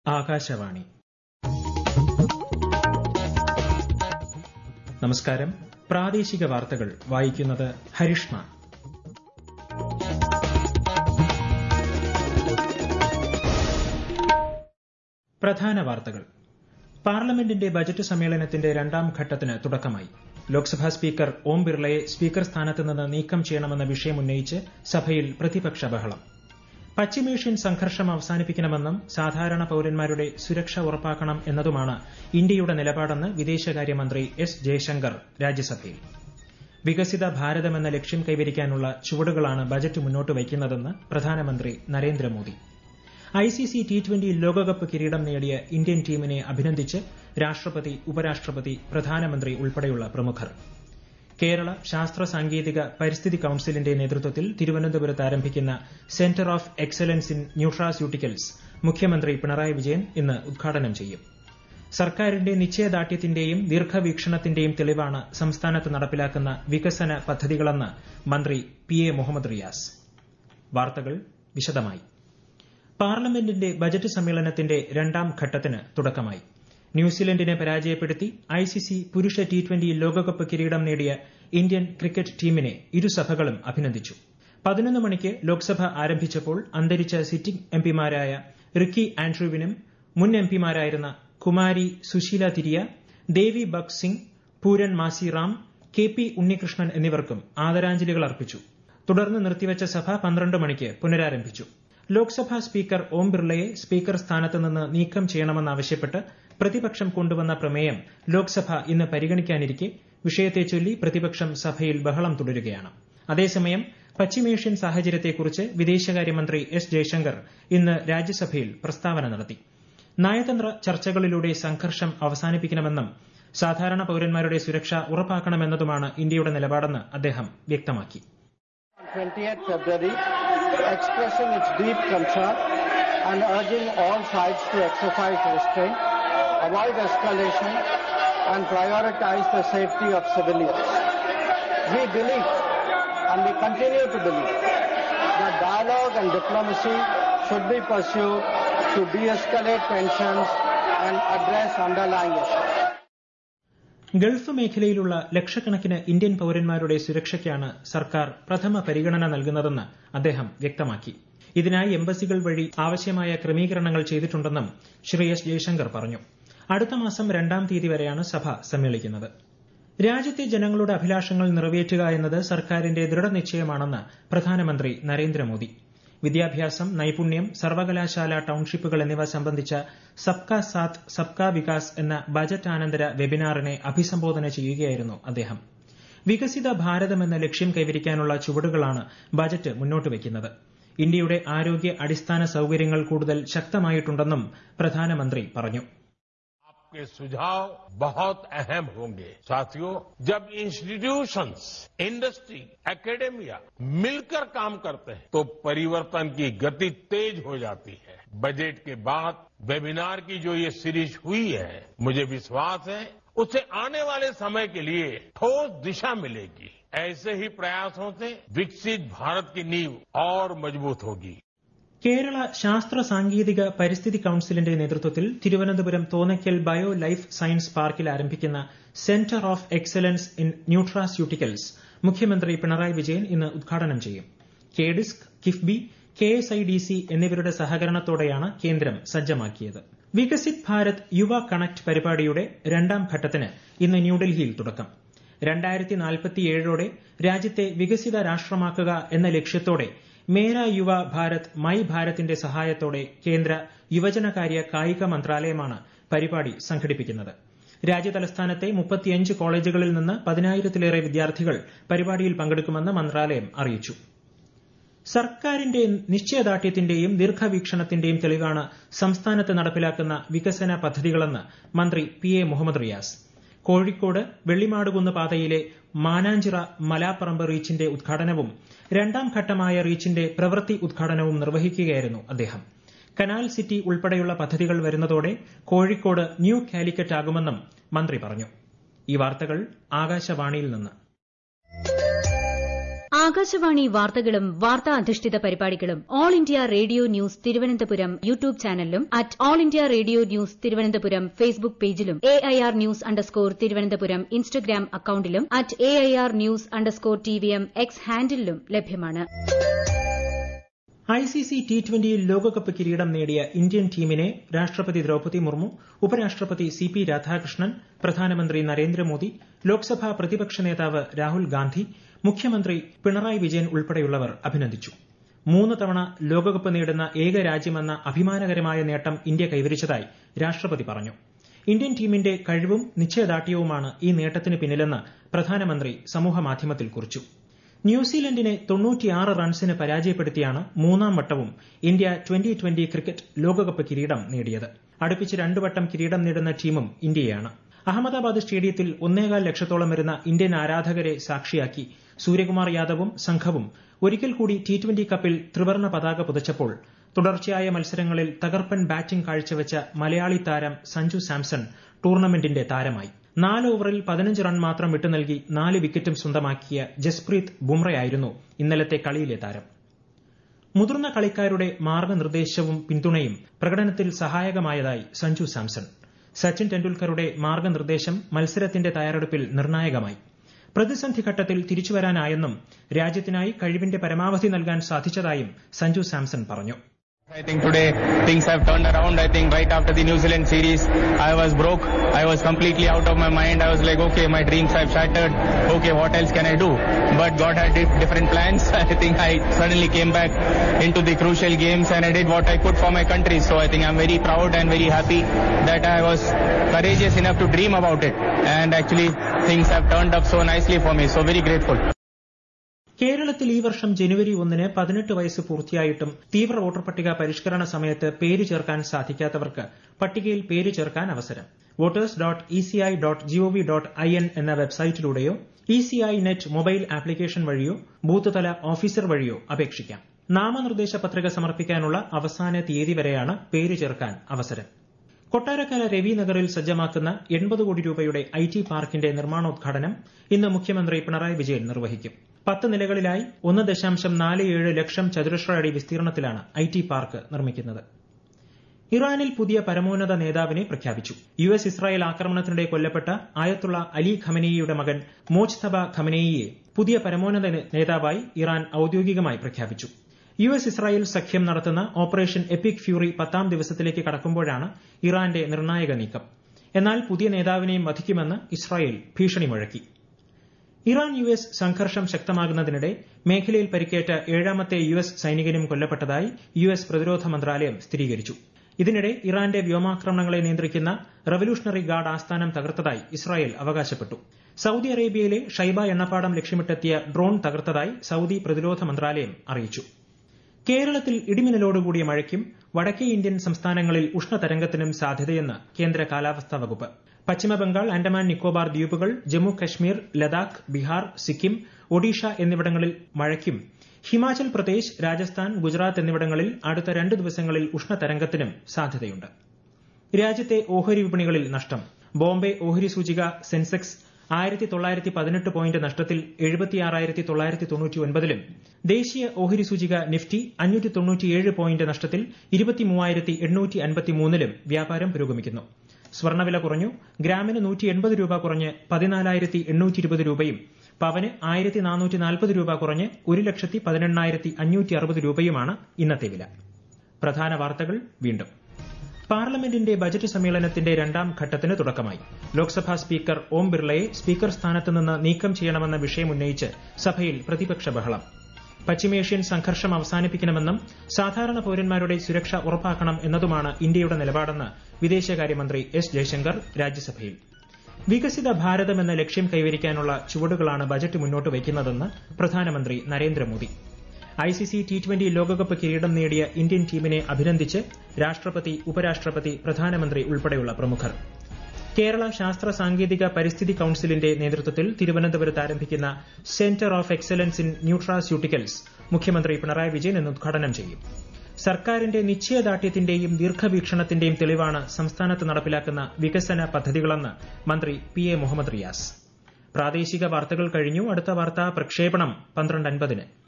ആകാശവാണി നമസ്കാരം പ്രാദേശിക വാർത്തകൾ വായിക്കുന്നത് ഹരിഷ്മ പ്രധാന വാർത്തകൾ പാർലമെന്റിന്റെ ബജറ്റ് സമ്മേളനത്തിന്റെ രണ്ടാം ഘട്ടത്തിന് തുടക്കമായി ലോക്സഭാ സ്പീക്കർ ഓം ബിർളയെ സ്പീക്കർ സ്ഥാനത്ത് നിന്ന് നീക്കം ചെയ്യണമെന്ന വിഷയം ഉന്നയിച്ച് സഭയിൽ പ്രതിപക്ഷ ബഹളം പശ്ചിമേഷ്യൻ സംഘർഷം അവസാനിപ്പിക്കണമെന്നും സാധാരണ പൌരന്മാരുടെ സുരക്ഷ ഉറപ്പാക്കണം എന്നതുമാണ് ഇന്ത്യയുടെ നിലപാടെന്ന് വിദേശകാര്യമന്ത്രി എസ് ജയശങ്കർ രാജ്യസഭയിൽ വികസിത ഭാരതമെന്ന ലക്ഷ്യം കൈവരിക്കാനുള്ള ചുവടുകളാണ് ബജറ്റ് മുന്നോട്ട് വയ്ക്കുന്നതെന്ന് പ്രധാനമന്ത്രി നരേന്ദ്രമോദി ഐസിസി ടി ട്വന്റി ലോകകപ്പ് കിരീടം നേടിയ ഇന്ത്യൻ ടീമിനെ അഭിനന്ദിച്ച് രാഷ്ട്രപതി ഉപരാഷ്ട്രപതി പ്രധാനമന്ത്രി ഉൾപ്പെടെയുള്ള പ്രമുഖർ കേരള ശാസ്ത്ര സാങ്കേതിക പരിസ്ഥിതി കൌൺസിലിന്റെ നേതൃത്വത്തിൽ തിരുവനന്തപുരത്ത് ആരംഭിക്കുന്ന centre of excellence in nutraceuticals മുഖ്യമന്ത്രി പിണറായി വിജയൻ ഇന്ന് ഉദ്ഘാടനം ചെയ്യും സർക്കാരിന്റെ നിശ്ചയദാർഢ്യത്തിന്റെയും ദീർഘവീക്ഷണത്തിന്റെയും തെളിവാണ് സംസ്ഥാനത്ത് നടപ്പിലാക്കുന്ന വികസന പദ്ധതികളെന്ന് മന്ത്രി പി എ മുഹമ്മദ് റിയാസ് വാർത്തകൾ വിശദമായി പാർലമെന്റിന്റെ ബജറ്റ് സമ്മേളനത്തിന്റെ രണ്ടാം ഘട്ടത്തിന് തുടക്കമായി ന്യൂസിലൻഡിനെ പരാജയപ്പെടുത്തി ഐസിസി പുരുഷ ടി ട്വന്റി ലോകകപ്പ് കിരീടം നേടിയ ഇന്ത്യൻ ക്രിക്കറ്റ് ടീമിനെ ഇരുസഭകളും അഭിനന്ദിച്ചു പതിനൊന്ന് മണിക്ക് ലോക്സഭ ആരംഭിച്ചപ്പോൾ അന്തരിച്ച സിറ്റിംഗ് എംപിമാരായ റിക്കി ആൻഡ്രൂവിനും മുൻ എംപിമാരായിരുന്ന കുമാരി സുശീല തിരിയ ദേവി ബഗ് സിംഗ് പൂരൻ മാസി റാം കെ പി ഉണ്ണികൃഷ്ണൻ എന്നിവർക്കും ആദരാഞ്ജലികൾ അർപ്പിച്ചു തുടർന്ന് നിർത്തിവച്ച സഭ പന്ത്രണ്ട് മണിക്ക് പുനരാരംഭിച്ചു ലോക്സഭാ സ്പീക്കർ ഓം ബിർളയെ സ്പീക്കർ സ്ഥാനത്ത് നിന്ന് നീക്കം ചെയ്യണമെന്നാവശ്യപ്പെട്ട് പ്രതിപക്ഷം കൊണ്ടുവന്ന പ്രമേയം ലോക്സഭ ഇന്ന് പരിഗണിക്കാനിരിക്കെ വിഷയത്തെ ചൊല്ലി പ്രതിപക്ഷം സഭയിൽ ബഹളം തുടരുകയാണ് അതേസമയം പശ്ചിമേഷ്യൻ സാഹചര്യത്തെക്കുറിച്ച് വിദേശകാര്യമന്ത്രി എസ് ജയശങ്കർ ഇന്ന് രാജ്യസഭയിൽ പ്രസ്താവന നടത്തി നയതന്ത്ര ചർച്ചകളിലൂടെ സംഘർഷം അവസാനിപ്പിക്കണമെന്നും സാധാരണ പൌരന്മാരുടെ സുരക്ഷ ഉറപ്പാക്കണമെന്നതുമാണ് ഇന്ത്യയുടെ നിലപാടെന്ന് അദ്ദേഹം വ്യക്തമാക്കി 20th February, expressing its deep concern and urging all sides to exercise restraint, avoid escalation, and prioritize the safety of civilians. We believe, and we continue to believe, that dialogue and diplomacy should be pursued to de-escalate tensions and address underlying issues. Gulf മേഖലയിലുള്ള ലക്ഷക്കണക്കിന് Indian പൌരന്മാരുടെ സുരക്ഷയ്ക്കാണ് സർക്കാർ പ്രഥമ പരിഗണന നൽകുന്നതെന്ന് അദ്ദേഹം വ്യക്തമാക്കി ഇതിനായി എംബസികൾ വഴി ആവശ്യമായ ക്രമീകരണങ്ങൾ ചെയ്തിട്ടുണ്ടെന്നും ശ്രീ എസ് ജയശങ്കർ പറഞ്ഞു അടുത്ത മാസം രണ്ടാം തീയതി വരെയാണ് സഭ സമ്മേളിക്കുന്നത് രാജ്യത്തെ ജനങ്ങളുടെ അഭിലാഷങ്ങൾ നിറവേറ്റുക എന്നത് സർക്കാരിന്റെ ദൃഢനിശ്ചയമാണെന്ന് പ്രധാനമന്ത്രി നരേന്ദ്രമോദി വിദ്യാഭ്യാസം നൈപുണ്യം സർവകലാശാല ടൌൺഷിപ്പുകൾ എന്നിവ സംബന്ധിച്ച സബ്കാ സാത്ത് സബ്കാ വികാസ് എന്ന ബജറ്റാനന്തര വെബിനാറിനെ അഭിസംബോധന ചെയ്യുകയായിരുന്നു അദ്ദേഹം വികസിത ഭാരതം എന്ന ലക്ഷ്യം കൈവരിക്കാനുള്ള ചുവടുകളാണ് ബജറ്റ് മുന്നോട്ട് വയ്ക്കുന്നത് ഇന്ത്യയുടെ ആരോഗ്യ അടിസ്ഥാന സൌകര്യങ്ങൾ കൂടുതൽ ശക്തമായിട്ടുണ്ടെന്നും പ്രധാനമന്ത്രി പറഞ്ഞു आपके सुझाव बहुत अहम होंगे साथियों जब इंस्टीट्यूशंस इंडस्ट्री एकेडेमिया मिलकर काम करते हैं तो परिवर्तन की गति तेज हो जाती है बजट के बाद वेबिनार की जो ये सीरीज हुई है मुझे विश्वास है उससे आने वाले समय के लिए ठोस दिशा मिलेगी ऐसे ही प्रयासों से विकसित भारत की नींव और मजबूत होगी കേരള ശാസ്ത്ര സാങ്കേതിക പരിസ്ഥിതി കൌൺസിലിന്റെ നേതൃത്വത്തിൽ Thiruvananthapuram Thonnakkal bio life science പാർക്കിൽ ആരംഭിക്കുന്ന centre of excellence in nutraceuticals മുഖ്യമന്ത്രി പിണറായി വിജയൻ ഇന്ന് ഉദ്ഘാടനം ചെയ്യും KDISC KIIFB K S I D C എന്നിവരുടെ സഹകരണത്തോടെയാണ് കേന്ദ്രം സജ്ജമാക്കിയത് വികസിത് ഭാരത് യുവ കണക്ട് പരിപാടിയുടെ രണ്ടാം ഘട്ടത്തിന് ഇന്ന് ന്യൂഡൽഹിയിൽ തുടക്കം രണ്ടായിരത്തി നാൽപ്പത്തിയേഴോടെ രാജ്യത്തെ വികസിത രാഷ്ട്രമാക്കുക എന്ന ലക്ഷ്യത്തോടെ മേര യുവ ഭാരത് മൈ ഭാരത്തിന്റെ സഹായത്തോടെ കേന്ദ്ര യുവജനകാര്യ കായിക മന്ത്രാലയമാണ് പരിപാടി സംഘടിപ്പിക്കുന്നത് രാജ്യതലസ്ഥാനത്തെ മുപ്പത്തിയഞ്ച് കോളേജുകളിൽ നിന്ന് പതിനായിരത്തിലേറെ വിദ്യാർത്ഥികൾ പരിപാടിയിൽ പങ്കെടുക്കുമെന്ന് മന്ത്രാലയം അറിയിച്ചു സർക്കാരിന്റെ നിശ്ചയദാർഢ്യത്തിന്റെയും ദീർഘവീക്ഷണത്തിന്റെയും തെളിവാണ് സംസ്ഥാനത്ത് നടപ്പിലാക്കുന്ന വികസന പദ്ധതികളെന്ന് മന്ത്രി പി എ മുഹമ്മദ് റിയാസ് കോഴിക്കോട് വെള്ളിമാടുകുന്ന് പാതയിലെ മാനാഞ്ചിറ മലാപ്പറമ്പ് റീച്ചിന്റെ ഉദ്ഘാടനവും രണ്ടാം ഘട്ടമായ റീച്ചിന്റെ പ്രവൃത്തി ഉദ്ഘാടനവും നിർവഹിക്കുകയായിരുന്നു അദ്ദേഹം കനാൽ സിറ്റി ഉൾപ്പെടെയുള്ള പദ്ധതികൾ വരുന്നതോടെ കോഴിക്കോട് ന്യൂ കാലിക്കറ്റ് ആകുമെന്നും മന്ത്രി പറഞ്ഞു ഈ വാർത്തകൾ ആകാശവാണിയിൽ നിന്ന് ആകാശവാണി വാർത്തകളും വാർത്താ അധിഷ്ഠിത പരിപാടികളും All India Radio News Thiruvananthapuram YouTube ചാനലിലും at All India Radio News Thiruvananthapuram Facebook പേജിലും A I R news underscore Thiruvananthapuram Instagram അക്കൌണ്ടിലും at A I R news underscore T V M X ഹാൻഡിലും ലഭ്യമാണ് I C C T twenty ലോകകപ്പ് കിരീടം നേടിയ Indian ടീമിനെ രാഷ്ട്രപതി ദ്രൌപതി മുർമു ഉപരാഷ്ട്രപതി സി പി രാധാകൃഷ്ണൻ പ്രധാനമന്ത്രി നരേന്ദ്രമോദി ലോക്സഭാ പ്രതിപക്ഷ നേതാവ് രാഹുൽ ഗാന്ധി മുഖ്യമന്ത്രി പിണറായി വിജയൻ ഉൾപ്പെടെയുള്ളവർ അഭിനന്ദിച്ചു മൂന്ന് തവണ ലോകകപ്പ് നേടുന്ന ഏക രാജ്യമെന്ന അഭിമാനകരമായ നേട്ടം ഇന്ത്യ കൈവരിച്ചതായി രാഷ്ട്രപതി പറഞ്ഞു ഇന്ത്യൻ ടീമിന്റെ കഴിവും നിശ്ചയദാർഢ്യവുമാണ് ഈ നേട്ടത്തിന് പിന്നിലെന്ന് പ്രധാനമന്ത്രി സമൂഹമാധ്യമത്തിൽ കുറിച്ചു ന്യൂസിലൻഡിനെ തൊണ്ണൂറ്റിയാറ് റൺസിന് പരാജയപ്പെടുത്തിയാണ് മൂന്നാം വട്ടവും ഇന്ത്യ ട്വന്റി ട്വന്റി ക്രിക്കറ്റ് ലോകകപ്പ് കിരീടം നേടിയത് അടുപ്പിച്ച് രണ്ടു വട്ടം കിരീടം നേടുന്ന ടീമും ഇന്ത്യയാണ് അഹമ്മദാബാദ് സ്റ്റേഡിയത്തിൽ ഒന്നേകാൽ ലക്ഷത്തോളം വരുന്ന ഇന്ത്യൻ ആരാധകരെ സാക്ഷിയാക്കി സൂര്യകുമാർ യാദവും സംഘവും ഒരിക്കൽ കൂടി ടി ട്വന്റി കപ്പിൽ ത്രിവർണ്ണ പതാക പുതച്ചപ്പോൾ തുടർച്ചയായ മത്സരങ്ങളിൽ തകർപ്പൻ ബാറ്റിംഗ് കാഴ്ചവെച്ച മലയാളി താരം സഞ്ജു സാംസൺ ടൂർണമെന്റിന്റെ താരമായി നാല് ഓവറിൽ പതിനഞ്ച് റൺ മാത്രം വിട്ടു നൽകി നാല് വിക്കറ്റും സ്വന്തമാക്കിയ ജസ്പ്രീത് ബുംറയായിരുന്നു ഇന്നലത്തെ കളിയിലെ താരം മുതിർന്ന കളിക്കാരുടെ മാർഗനിർദ്ദേശവും പിന്തുണയും പ്രകടനത്തിൽ സഹായകമായതായി സഞ്ജു സാംസൺ സച്ചിൻ ടെണ്ടുൽക്കറുടെ മാർഗനിർദ്ദേശം മത്സരത്തിന്റെ തയ്യാറെടുപ്പിൽ നിർണായകമായി പ്രതിസന്ധി ഘട്ടത്തിൽ തിരിച്ചുവരാനായെന്നും രാജ്യത്തിനായി കഴിവിന്റെ പരമാവധി നൽകാൻ സാധിച്ചതായും സഞ്ജു സാംസൺ പറഞ്ഞു I think today things have turned around. I think right after the New Zealand series, I was broke. I was completely out of my mind. I was like, okay, my dreams have shattered. Okay, what else can I do? But God had di- different plans. I think I suddenly came back into the crucial games and I did what I could for my country. So I think I'm very proud and very happy that I was courageous enough to dream about it. And actually things have turned up so nicely for me. So very grateful. കേരളത്തിൽ ഈ വർഷം ജനുവരി ഒന്നിന് പതിനെട്ട് വയസ്സ് പൂർത്തിയായിട്ടും തീവ്ര voter പട്ടിക പരിഷ്കരണ സമയത്ത് പേര് ചേർക്കാൻ സാധിക്കാത്തവർക്ക് പട്ടികയിൽ പേര് ചേർക്കാൻ അവസരം voters dot E C I dot gov dot I N എന്ന വെബ്സൈറ്റിലൂടെയോ E C I net mobile application വഴിയോ ബൂത്ത് തല ഓഫീസർ വഴിയോ അപേക്ഷിക്കാം നാമനിർദ്ദേശ പത്രിക സമർപ്പിക്കാനുള്ള അവസാന തീയതി വരെയാണ് പേര് ചേർക്കാൻ അവസരം കൊട്ടാരക്കര രവി നഗറിൽ സജ്ജമാക്കുന്ന എൺപത് കോടി രൂപയുടെ ഐ ടി പാർക്കിന്റെ നിർമ്മാണോദ്ഘാടനം ഇന്ന് മുഖ്യമന്ത്രി പിണറായി വിജയൻ നിർവഹിക്കും പത്ത് നിലകളിലായി ഒന്ന് ദശാംശം നാല് ഏഴ് ലക്ഷം ചതുരശ്ര അടി വിസ്തീർണത്തിലാണ് ഐ ടി പാർക്ക് നിർമ്മിക്കുന്നത് ഇറാനിൽ പുതിയ പരമോന്നത നേതാവിനെ പ്രഖ്യാപിച്ചു യു എസ് ഇസ്രായേൽ ആക്രമണത്തിനിടെ കൊല്ലപ്പെട്ട ആയത്തുള്ള അലി ഖമനേയിയുടെ മകൻ മോജ്തബ ഖമനേയിയെ പുതിയ പരമോന്നത നേതാവായി ഇറാൻ ഔദ്യോഗികമായി പ്രഖ്യാപിച്ചു യു എസ് ഇസ്രായേൽ സഖ്യം നടത്തുന്ന ഓപ്പറേഷൻ എപ്പിക് ഫ്യൂറി പത്താം ദിവസത്തിലേക്ക് കടക്കുമ്പോഴാണ് ഇറാന്റെ നിർണായക നീക്കം എന്നാൽ പുതിയ നേതാവിനെയും വധിക്കുമെന്ന് ഇസ്രായേൽ ഭീഷണി മുഴക്കി ഇറാൻ യു എസ് സംഘർഷം ശക്തമാകുന്നതിനിടെ മേഖലയിൽ പരിക്കേറ്റ ഏഴാമത്തെ യു എസ് സൈനികനും കൊല്ലപ്പെട്ടതായി യു എസ് പ്രതിരോധ മന്ത്രാലയം സ്ഥിരീകരിച്ചു ഇതിനിടെ ഇറാന്റെ വ്യോമാക്രമണങ്ങളെ നിയന്ത്രിക്കുന്ന റവല്യൂഷണറി ഗാർഡ് ആസ്ഥാനം തകർത്തതായി ഇസ്രായേൽ അവകാശപ്പെട്ടു സൌദി അറേബ്യയിലെ ഷൈബ എണ്ണപ്പാടം ലക്ഷ്യമിട്ടെത്തിയ ഡ്രോൺ തകർത്തതായി സൌദി പ്രതിരോധ മന്ത്രാലയം അറിയിച്ചു കേരളത്തിൽ ഇടിമിന്നലോടുകൂടിയ മഴയ്ക്കും വടക്കേ ഇന്ത്യൻ സംസ്ഥാനങ്ങളിൽ ഉഷ്ണതരംഗത്തിനും സാധ്യതയെന്ന് കേന്ദ്ര കാലാവസ്ഥാ വകുപ്പ് പശ്ചിമബംഗാൾ ആൻഡമാൻ നിക്കോബാർ ദ്വീപുകൾ ജമ്മു കശ്മീർ ലഡാക്ക് ബീഹാർ സിക്കിം ഒഡീഷ എന്നിവിടങ്ങളിൽ മഴയ്ക്കും ഹിമാചൽ പ്രദേശ് രാജസ്ഥാൻ ഗുജറാത്ത് എന്നിവിടങ്ങളിൽ അടുത്ത രണ്ട് ദിവസങ്ങളിൽ ഉഷ്ണതരംഗത്തിനും സാധ്യതയുണ്ട് രാജ്യത്തെ ഓഹരി വിപണികളിൽ നഷ്ടം ബോംബെ ഓഹരി സൂചിക സെൻസെക്സ് ആയിരത്തി തൊള്ളായിരത്തി പതിനെട്ട് പോയിന്റ് നഷ്ടത്തിൽ എഴുപത്തിയാറായിരത്തി തൊള്ളായിരത്തി തൊണ്ണൂറ്റി ഒൻപതിലും ദേശീയ ഓഹരി സൂചിക നിഫ്റ്റി അഞ്ഞൂറ്റി തൊണ്ണൂറ്റിയേഴ് പോയിന്റ് നഷ്ടത്തിൽ ഇരുപത്തിമൂവായിരത്തി എണ്ണൂറ്റി അൻപത്തിമൂന്നിലും വ്യാപാരം പുരോഗമിക്കുന്നു സ്വർണ്ണവില കുറഞ്ഞു ഗ്രാമിന് നൂറ്റി എൺപത് രൂപ കുറഞ്ഞ് പതിനാലായിരത്തി എണ്ണൂറ്റി ഇരുപത് രൂപയും പവന് ആയിരത്തി നാനൂറ്റി നാൽപ്പത് രൂപ കുറഞ്ഞ് ഒരു ലക്ഷത്തി പതിനെണ്ണായിരത്തി അഞ്ഞൂറ്റി അറുപത് രൂപയുമാണ് ഇന്നത്തെ വില പ്രധാന വാർത്തകൾ വീണ്ടും പാർലമെന്റിന്റെ ബജറ്റ് സമ്മേളനത്തിന്റെ രണ്ടാം ഘട്ടത്തിന് തുടക്കമായി ലോക്സഭാ സ്പീക്കർ ഓം ബിർളയെ സ്പീക്കർ സ്ഥാനത്ത് നിന്ന് നീക്കം ചെയ്യണമെന്ന വിഷയമുന്നയിച്ച് സഭയിൽ പ്രതിപക്ഷ ബഹളം പശ്ചിമേഷ്യൻ സംഘർഷം അവസാനിപ്പിക്കണമെന്നും സാധാരണ പൌരന്മാരുടെ സുരക്ഷ ഉറപ്പാക്കണം എന്നതുമാണ് ഇന്ത്യയുടെ നിലപാടെന്ന് വിദേശകാര്യമന്ത്രി എസ് ജയശങ്കർ രാജ്യസഭയിൽ വികസിത ഭാരതം എന്ന ലക്ഷ്യം കൈവരിക്കാനുള്ള ചുവടുകളാണ് ബജറ്റ് മുന്നോട്ട് വയ്ക്കുന്നതെന്ന് പ്രധാനമന്ത്രി നരേന്ദ്രമോദി ഐസിസി ടി ട്വന്റി ലോകകപ്പ് കിരീടം നേടിയ ഇന്ത്യൻ ടീമിനെ അഭിനന്ദിച്ച് രാഷ്ട്രപതി ഉപരാഷ്ട്രപതി പ്രധാനമന്ത്രി ഉൾപ്പെടെയുള്ള പ്രമുഖർ കേരള ശാസ്ത്ര സാങ്കേതിക പരിസ്ഥിതി കൌൺസിലിന്റെ നേതൃത്വത്തിൽ തിരുവനന്തപുരത്ത് ആരംഭിക്കുന്ന centre of excellence in nutraceuticals മുഖ്യമന്ത്രി പിണറായി വിജയൻ ഇന്ന് ഉദ്ഘാടനം ചെയ്യും സർക്കാരിന്റെ നിശ്ചയദാർഢ്യത്തിന്റെയും ദീർഘവീക്ഷണത്തിന്റെയും തെളിവാണ് സംസ്ഥാനത്ത് നടപ്പിലാക്കുന്ന വികസന പദ്ധതികളെന്ന് മന്ത്രി പി എ മുഹമ്മദ് റിയാസ് പ്രാദേശിക വാർത്തകൾ കഴിഞ്ഞു അടുത്ത വാർത്താ പ്രക്ഷേപണം പന്ത്രണ്ട് അൻപതിന്